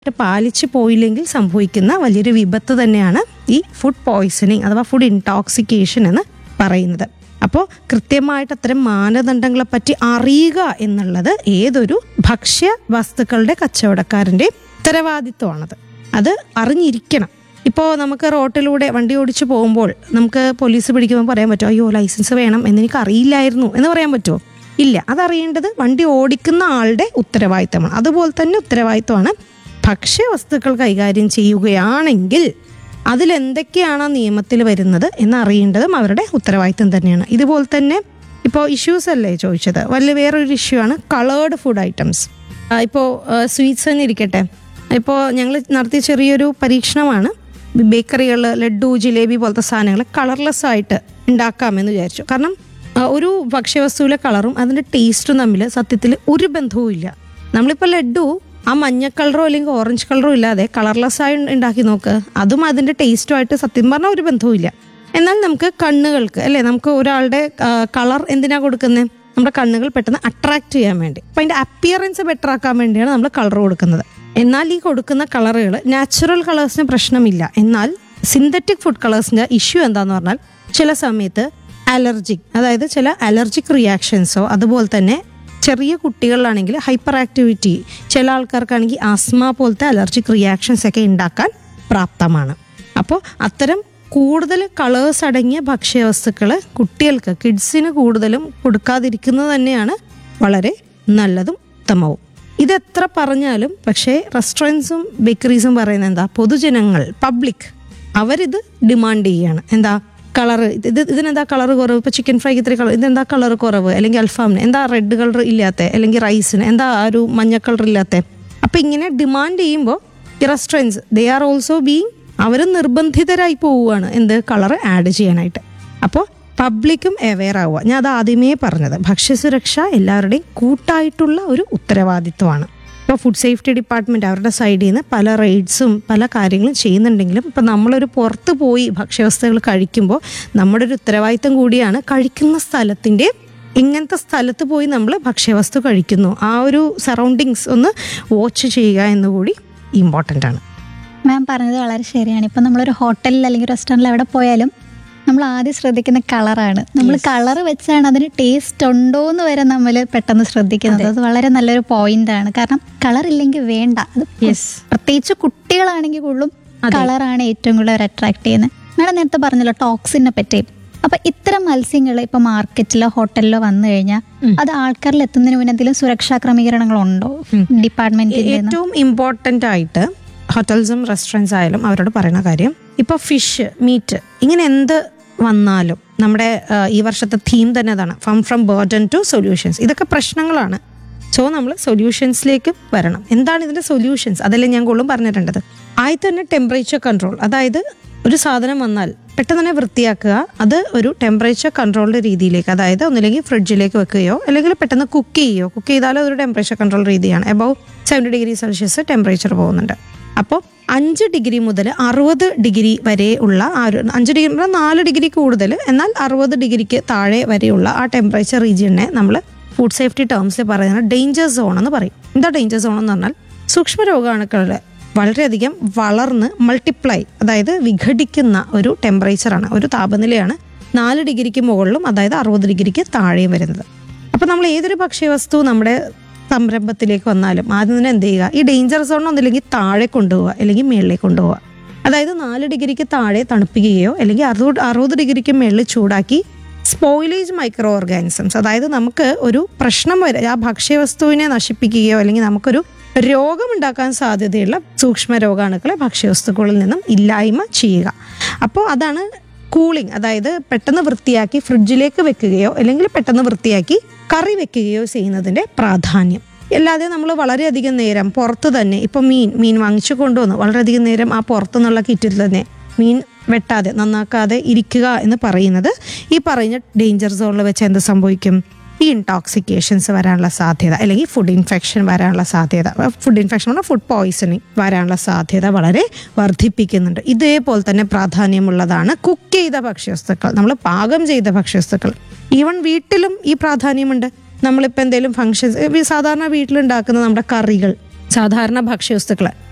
പാലിച്ചു പോയില്ലെങ്കിൽ സംഭവിക്കുന്ന വലിയൊരു വിപത്ത് തന്നെയാണ് ഈ ഫുഡ് പോയ്സണിങ് അഥവാ ഫുഡ് ഇൻടോക്സിക്കേഷൻ എന്ന് പറയുന്നത് അപ്പോൾ കൃത്യമായിട്ട് അത്തരം മാനദണ്ഡങ്ങളെ പറ്റി അറിയുക എന്നുള്ളത് ഏതൊരു ഭക്ഷ്യ വസ്തുക്കളുടെ കച്ചവടക്കാരൻ്റെ ഉത്തരവാദിത്വമാണത് അത് അറിഞ്ഞിരിക്കണം ഇപ്പോൾ നമുക്ക് റോട്ടിലൂടെ വണ്ടി ഓടിച്ചു പോകുമ്പോൾ നമുക്ക് പോലീസ് പിടിക്കുമ്പോൾ പറയാൻ പറ്റുമോ അയ്യോ ലൈസൻസ് വേണം എന്നെനിക്ക് അറിയില്ലായിരുന്നു എന്ന് പറയാൻ പറ്റുമോ ഇല്ല അതറിയേണ്ടത് വണ്ടി ഓടിക്കുന്ന ആളുടെ ഉത്തരവാദിത്തമാണ് അതുപോലെ തന്നെ ഉത്തരവാദിത്തമാണ് ഭക്ഷ്യവസ്തുക്കൾ കൈകാര്യം ചെയ്യുകയാണെങ്കിൽ അതിലെന്തൊക്കെയാണ് ആ നിയമത്തിൽ വരുന്നത് എന്നറിയേണ്ടതും അവരുടെ ഉത്തരവാദിത്തം തന്നെയാണ് ഇതുപോലെ തന്നെ ഇപ്പോൾ ഇഷ്യൂസ് അല്ലേ ചോദിച്ചത് വലിയ വേറൊരു ഇഷ്യൂ ആണ് കളേർഡ് ഫുഡ് ഐറ്റംസ് ഇപ്പോൾ സ്വീറ്റ്സ് തന്നെ ഇരിക്കട്ടെ ഇപ്പോൾ ഞങ്ങൾ നടത്തിയ ചെറിയൊരു പരീക്ഷണമാണ് ബേക്കറികൾ ലഡു ജിലേബി പോലത്തെ സാധനങ്ങൾ കളർലെസ് ആയിട്ട് ഉണ്ടാക്കാമെന്ന് വിചാരിച്ചു കാരണം ആ, ഒരു ഭക്ഷ്യവസ്തുവിലെ കളറും അതിൻ്റെ ടേസ്റ്റും തമ്മിൽ സത്യത്തിൽ ഒരു ബന്ധവും ഇല്ല നമ്മളിപ്പോൾ ലഡു ആ മഞ്ഞ കളറോ അല്ലെങ്കിൽ ഓറഞ്ച് കളറോ ഇല്ലാതെ കളർലെസ് ആയി ഉണ്ടാക്കി നോക്ക് അതും അതിൻ്റെ ടേസ്റ്റുമായിട്ട് സത്യം പറഞ്ഞാൽ ഒരു ബന്ധവും ഇല്ല എന്നാൽ നമുക്ക് കണ്ണുകൾക്ക് അല്ലേ നമുക്ക് ഒരാളുടെ കളർ എന്തിനാ കൊടുക്കുന്നത് നമ്മുടെ കണ്ണുകൾ പെട്ടെന്ന് അട്രാക്ട് ചെയ്യാൻ വേണ്ടി അപ്പം അതിൻ്റെ അപ്പിയറൻസ് ബെറ്റർ ആക്കാൻ വേണ്ടിയാണ് നമ്മൾ കളർ കൊടുക്കുന്നത് എന്നാൽ ഈ കൊടുക്കുന്ന കളറുകൾ നാച്ചുറൽ കളേഴ്സിന് പ്രശ്നമില്ല എന്നാൽ സിന്തറ്റിക് ഫുഡ് കളേഴ്സിൻ്റെ ഇഷ്യൂ എന്താന്ന് പറഞ്ഞാൽ ചില സമയത്ത് അലർജിക് അതായത് ചില അലർജിക് റിയാക്ഷൻസോ അതുപോലെ തന്നെ ചെറിയ കുട്ടികളിലാണെങ്കിൽ ഹൈപ്പർ ആക്ടിവിറ്റി ചില ആൾക്കാർക്കാണെങ്കിൽ ആസ്മ പോലത്തെ അലർജിക് റിയാക്ഷൻസ് ഒക്കെ ഉണ്ടാക്കാൻ പ്രാപ്തമാണ് അപ്പോൾ അത്തരം കൂടുതൽ കളേഴ്സ് അടങ്ങിയ ഭക്ഷ്യവസ്തുക്കൾ കുട്ടികൾക്ക് കിഡ്സിന് കൂടുതലും കൊടുക്കാതിരിക്കുന്നത് തന്നെയാണ് വളരെ നല്ലതും ഉത്തമവും ഇതെത്ര പറഞ്ഞാലും പക്ഷേ റെസ്റ്റോറൻറ്റ്സും ബേക്കറീസും പറയുന്നത് എന്താ പൊതുജനങ്ങൾ പബ്ലിക് അവരിത് ഡിമാൻഡ് ചെയ്യാണ് എന്താ കളർ ഇത് ഇതിനെന്താ കളർ കുറവ് ഇപ്പോൾ ചിക്കൻ ഫ്രൈക്ക് ഇത്ര കളർ ഇതെന്താ കളർ കുറവ് അല്ലെങ്കിൽ അൽഫാമിന് എന്താ റെഡ് കളർ ഇല്ലാത്ത അല്ലെങ്കിൽ റൈസിന് എന്താ ആ ഒരു മഞ്ഞ കളർ ഇല്ലാത്ത അപ്പം ഇങ്ങനെ ഡിമാൻഡ് ചെയ്യുമ്പോൾ ഈ restaurants they are also being അവർ നിർബന്ധിതരായി പോവുകയാണ് എന്ത് കളർ ആഡ് ചെയ്യാനായിട്ട് അപ്പോൾ പബ്ലിക്കും അവെയർ ആവുക ഞാൻ അത് ആദ്യമേ പറഞ്ഞത് ഭക്ഷ്യസുരക്ഷ എല്ലാവരുടെയും കൂട്ടായിട്ടുള്ള ഒരു ഉത്തരവാദിത്വമാണ് ഇപ്പോൾ ഫുഡ് സേഫ്റ്റി ഡിപ്പാർട്ട്മെൻറ്റ് അവരുടെ സൈഡിൽ നിന്ന് പല റെയ്ഡ്സും പല കാര്യങ്ങളും ചെയ്യുന്നുണ്ടെങ്കിലും ഇപ്പം നമ്മളൊരു പുറത്ത് പോയി ഭക്ഷ്യവസ്തുക്കൾ കഴിക്കുമ്പോൾ നമ്മുടെ ഒരു ഉത്തരവാദിത്തം കൂടിയാണ് കഴിക്കുന്ന സ്ഥലത്തിൻ്റെ ഇങ്ങനത്തെ സ്ഥലത്ത് പോയി നമ്മൾ ഭക്ഷ്യവസ്തു കഴിക്കുന്നു ആ ഒരു സറൗണ്ടിങ്സ് ഒന്ന് വാച്ച് ചെയ്യുക എന്നുകൂടി ഇമ്പോർട്ടൻ്റ് ആണ് മാം പറഞ്ഞത് വളരെ ശരിയാണ് ഇപ്പം നമ്മളൊരു ഹോട്ടലിൽ അല്ലെങ്കിൽ റെസ്റ്റോറൻറ്റിൽ എവിടെ പോയാലും നമ്മൾ ആദ്യം ശ്രദ്ധിക്കുന്ന കളറാണ് നമ്മൾ കളർ വെച്ചാണ് അതിന് ടേസ്റ്റ് ഉണ്ടോ എന്ന് വരെ നമ്മൾ പെട്ടെന്ന് ശ്രദ്ധിക്കുന്നത് അത് വളരെ നല്ലൊരു പോയിന്റ് ആണ് കാരണം കളർ ഇല്ലെങ്കിൽ വേണ്ട അത് Yes. പ്രത്യേകിച്ച് കുട്ടികളാണെങ്കിൽ കൂടുതലും കളറാണ് ഏറ്റവും കൂടുതൽ അവർ അട്രാക്ട് ചെയ്യുന്നത് മാഡം നേരത്തെ പറഞ്ഞല്ലോ ടോക്സിനെ പറ്റി അപ്പൊ ഇത്തരം മത്സ്യങ്ങൾ ഇപ്പൊ മാർക്കറ്റിലോ ഹോട്ടലിലോ വന്നു കഴിഞ്ഞാൽ അത് ആൾക്കാരിൽ എത്തുന്നതിന് മുന്നേ എന്തെങ്കിലും സുരക്ഷാ ക്രമീകരണങ്ങളുണ്ടോ ഡിപ്പാർട്ട്മെന്റിന്റെ ഏറ്റവും ഇമ്പോർട്ടൻ്റ് ആയിട്ട് ഹോട്ടൽസും റെസ്റ്റോറൻറ്റ്സ് ആയാലും അവരോട് പറയുന്ന കാര്യം ഇപ്പോൾ ഫിഷ് മീറ്റ് ഇങ്ങനെ എന്ത് വന്നാലും നമ്മുടെ ആ, ഈ വർഷത്തെ തീം തന്നെ അതാണ് from from burden to solutions ഇതൊക്കെ പ്രശ്നങ്ങളാണ് സോ നമ്മൾ സൊല്യൂഷൻസിലേക്ക് വരണം എന്താണ് ഇതിൻ്റെ സൊല്യൂഷൻസ് അതല്ലേ ഞാൻ കൂടുതലും പറഞ്ഞിട്ടുണ്ടത് ആദ്യം തന്നെ ടെമ്പറേച്ചർ കൺട്രോൾ അതായത് ഒരു സാധനം വന്നാൽ പെട്ടെന്ന് തന്നെ വൃത്തിയാക്കുക അത് ഒരു ടെമ്പറേച്ചർ കൺട്രോൾഡ് രീതിയിലേക്ക് അതായത് ഒന്നില്ലെങ്കിൽ ഫ്രിഡ്ജിലേക്ക് വെക്കുകയോ അല്ലെങ്കിൽ പെട്ടെന്ന് കുക്ക് ചെയ്യുകയോ കുക്ക് ചെയ്താലും അതൊരു ടെമ്പറേച്ചർ കൺട്രോൾ രീതിയാണ് above seventy degree Celsius temperature പോകുന്നുണ്ട് അപ്പോൾ അഞ്ച് ഡിഗ്രി മുതൽ അറുപത് ഡിഗ്രി വരെ ഉള്ള ആ ഒരു അഞ്ച് ഡിഗ്രി മുതൽ നാല് ഡിഗ്രി കൂടുതൽ എന്നാൽ അറുപത് ഡിഗ്രിക്ക് താഴെ വരെയുള്ള ആ ടെമ്പറേച്ചർ റീജിയനെ നമ്മൾ ഫുഡ് സേഫ്റ്റി ടേംസിൽ പറയുന്നത് ഡേഞ്ചർ സോൺ എന്ന് പറയും എന്താ ഡേഞ്ചർ സോൺ എന്ന് പറഞ്ഞാൽ സൂക്ഷ്മ രോഗാണുക്കളുടെ വളരെയധികം വളർന്ന് മൾട്ടിപ്ലൈ അതായത് വിഘടിക്കുന്ന ഒരു ടെമ്പറേച്ചറാണ് ഒരു താപനിലയാണ് നാല് ഡിഗ്രിക്ക് മുകളിലും അതായത് അറുപത് ഡിഗ്രിക്ക് താഴെയും വരുന്നത് അപ്പോൾ നമ്മൾ ഏതൊരു ഭക്ഷ്യവസ്തു നമ്മുടെ സംരംഭത്തിലേക്ക് വന്നാലും ആദ്യം തന്നെ എന്ത് ചെയ്യുക ഈ ഡേഞ്ചർ സോൺ ഒന്നില്ലെങ്കിൽ താഴെ കൊണ്ടുപോവുക അല്ലെങ്കിൽ മേളിലേക്ക് കൊണ്ടുപോവുക അതായത് നാല് ഡിഗ്രിക്ക് താഴെ തണുപ്പിക്കുകയോ അല്ലെങ്കിൽ അറുപത് അറുപത് ഡിഗ്രിക്ക് മേളിൽ ചൂടാക്കി സ്പോയിലേജ് മൈക്രോ ഓർഗാനിസംസ് അതായത് നമുക്ക് ഒരു പ്രശ്നം വരെ ആ ഭക്ഷ്യവസ്തുവിനെ നശിപ്പിക്കുകയോ അല്ലെങ്കിൽ നമുക്കൊരു രോഗമുണ്ടാക്കാൻ സാധ്യതയുള്ള സൂക്ഷ്മ രോഗാണുക്കളെ ഭക്ഷ്യവസ്തുക്കളിൽ നിന്നും ഇല്ലായ്മ ചെയ്യുക അപ്പോൾ അതാണ് കൂളിംഗ് അതായത് പെട്ടെന്ന് വൃത്തിയാക്കി ഫ്രിഡ്ജിലേക്ക് വെക്കുകയോ അല്ലെങ്കിൽ പെട്ടെന്ന് വൃത്തിയാക്കി കറി വെക്കുകയോ ചെയ്യുന്നതിൻ്റെ പ്രാധാന്യം അല്ലാതെ നമ്മൾ വളരെയധികം നേരം പുറത്ത് തന്നെ ഇപ്പോൾ മീൻ മീൻ വാങ്ങിച്ചു കൊണ്ടുവന്നു വളരെയധികം നേരം ആ പുറത്തുനിന്നുള്ള കിറ്റിൽ തന്നെ മീൻ വെട്ടാതെ നന്നാക്കാതെ ഇരിക്കുക എന്ന് പറയുന്നത് ഈ പറയുന്ന ഡേഞ്ചർ സോണിൽ വെച്ച് എന്ത് സംഭവിക്കും ഈ ഇൻടോക്സിക്കേഷൻസ് വരാനുള്ള സാധ്യത അല്ലെങ്കിൽ ഫുഡ് ഇൻഫെക്ഷൻ വരാനുള്ള സാധ്യത ഫുഡ് ഇൻഫെക്ഷൻ പറഞ്ഞാൽ ഫുഡ് പോയിസണിങ് വരാനുള്ള സാധ്യത വളരെ വർദ്ധിപ്പിക്കുന്നുണ്ട് ഇതേപോലെ തന്നെ പ്രാധാന്യമുള്ളതാണ് കുക്ക് ചെയ്ത ഭക്ഷ്യവസ്തുക്കൾ നമ്മൾ പാകം ചെയ്ത ഭക്ഷ്യവസ്തുക്കൾ ഈവൻ വീട്ടിലും ഈ പ്രാധാന്യമുണ്ട് നമ്മളിപ്പോൾ എന്തെങ്കിലും ഫങ്ഷൻസ് സാധാരണ വീട്ടിലുണ്ടാക്കുന്ന നമ്മുടെ കറികൾ സാധാരണ ഭക്ഷ്യവസ്തുക്കൾ